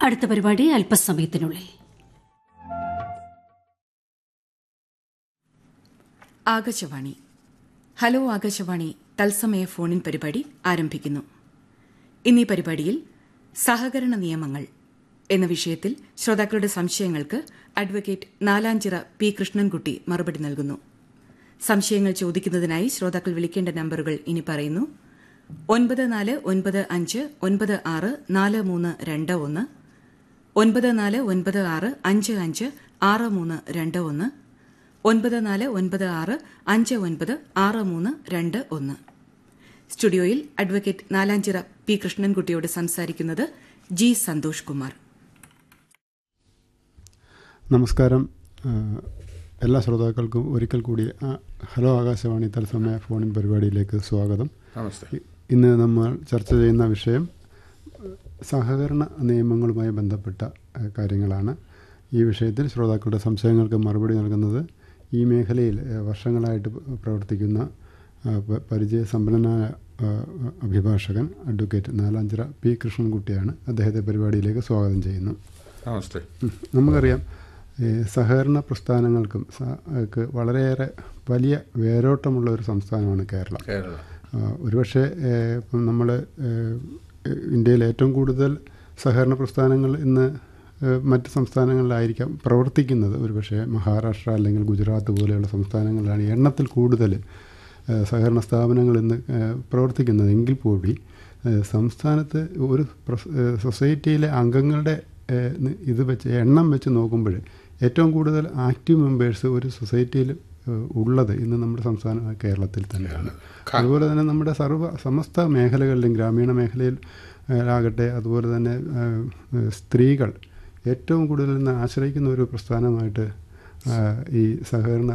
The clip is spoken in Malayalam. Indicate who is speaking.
Speaker 1: അടുത്ത പരിപാടി അല്പസമയത്തിനുള്ളിൽ
Speaker 2: ആകാശവാണി ഹലോ ആകാശവാണി തത്സമയ ഫോണിൻ പരിപാടി ആരംഭിക്കുന്നു ഇന്നീ പരിപാടിയിൽ സഹകരണ നിയമങ്ങൾ എന്ന വിഷയത്തിൽ ശ്രോതാക്കളുടെ സംശയങ്ങൾക്ക് അഡ്വക്കേറ്റ് നാലാഞ്ചിറ പി കൃഷ്ണൻകുട്ടി മറുപടി നൽകുന്നു സംശയങ്ങൾ ചോദിക്കുന്നതിനായി ശ്രോതാക്കൾ വിളിക്കേണ്ട നമ്പറുകൾ ഇനി പറയുന്നു ഒൻപത് നാല് ഒൻപത് അഞ്ച് ഒൻപത് ആറ് നാല് മൂന്ന് രണ്ട് ഒന്ന് ഒൻപത് നാല് ഒൻപത് ആറ് അഞ്ച് അഞ്ച് ആറ് മൂന്ന് രണ്ട് ഒന്ന് ഒൻപത് നാല് ഒൻപത് ആറ് അഞ്ച് ഒൻപത് ആറ് മൂന്ന് രണ്ട് ഒന്ന് സ്റ്റുഡിയോയിൽ അഡ്വക്കേറ്റ് നാലാഞ്ചിറ പി കൃഷ്ണൻകുട്ടിയോട് സംസാരിക്കുന്നത് ജി സന്തോഷ് കുമാർ
Speaker 3: നമസ്കാരം ആ, എല്ലാ ശ്രോതാക്കൾക്കും ഒരിക്കൽ കൂടി ആ, ഹലോ ആകാശവാണി തത്സമയ ഫോണിൻ പരിപാടിയിലേക്ക് സ്വാഗതം
Speaker 4: നമസ്തേ
Speaker 3: ഇ- ഇന്ന് നമ്മൾ ചർച്ച ചെയ്യുന്ന വിഷയം സഹകരണ നിയമങ്ങളുമായി ബന്ധപ്പെട്ട ആ, കാര്യങ്ങളാണ് ഈ വിഷയത്തിൽ ശ്രോതാക്കളുടെ സംശയങ്ങൾക്ക് മറുപടി നൽകുന്നത് ഈ മേഖലയിൽ ആ, വർഷങ്ങളായിട്ട് പ- പ്രവർത്തിക്കുന്ന ആ, പ- പരിചയസമ്പന്നനായ ആ, അഭിഭാഷകൻ അഡ്വക്കേറ്റ് നാലാഞ്ചിറ പി കൃഷ്ണൻകുട്ടിയാണ് അദ്ദേഹത്തെ പരിപാടിയിലേക്ക് സ്വാഗതം ചെയ്യുന്നു
Speaker 4: നമസ്തേ
Speaker 3: ഉം. നമുക്കറിയാം ഈ സഹകരണ പ്രസ്ഥാനങ്ങൾക്കും സ- ക്ക് വളരെയേറെ വലിയ വേരോട്ടമുള്ള ഒരു സംസ്ഥാനമാണ് കേരളം
Speaker 4: കേരള
Speaker 3: ആ, ഒരുപക്ഷെ ഇപ്പം നമ്മൾ ഇന്ത്യയിൽ ഏറ്റവും കൂടുതൽ സഹകരണ പ്രസ്ഥാനങ്ങൾ ഇന്ന് ഏഹ്, മറ്റ് സംസ്ഥാനങ്ങളിലായിരിക്കാം പ്രവർത്തിക്കുന്നത് ഒരുപക്ഷെ മഹാരാഷ്ട്ര അല്ലെങ്കിൽ ഗുജറാത്ത് പോലെയുള്ള സംസ്ഥാനങ്ങളിലാണ് എണ്ണത്തിൽ കൂടുതൽ ഏഹ്, സഹകരണ സ്ഥാപനങ്ങൾ ഇന്ന് ഏഹ്, പ്രവർത്തിക്കുന്നത് എങ്കിൽ കൂടി ഏഹ്, സംസ്ഥാനത്ത് ഒരു പ്രസ്- ഏഹ്, സൊസൈറ്റിയിലെ അംഗങ്ങളുടെ ഏഹ്, ന് ഇത് വെച്ച് എണ്ണം വെച്ച് നോക്കുമ്പോൾ ഏറ്റവും കൂടുതൽ ആക്റ്റീവ് മെമ്പേഴ്സ് ഒരു സൊസൈറ്റിയിൽ ഏഹ്, ഉള്ളത് ഇന്ന് നമ്മുടെ സംസ്ഥാന കേരളത്തിൽ തന്നെയാണ് അതുപോലെ തന്നെ നമ്മുടെ സർവ്വ സമസ്ത മേഖലകളിലും ഗ്രാമീണ മേഖലയിൽ ഏഹ്, ആകട്ടെ അതുപോലെ തന്നെ ഏഹ്, ഏഹ്, സ്ത്രീകൾ ഏറ്റവും കൂടുതൽ ഇന്ന് ആശ്രയിക്കുന്ന ഒരു പ്രസ്ഥാനമായിട്ട് ഏഹ്, ഈ സഹകരണ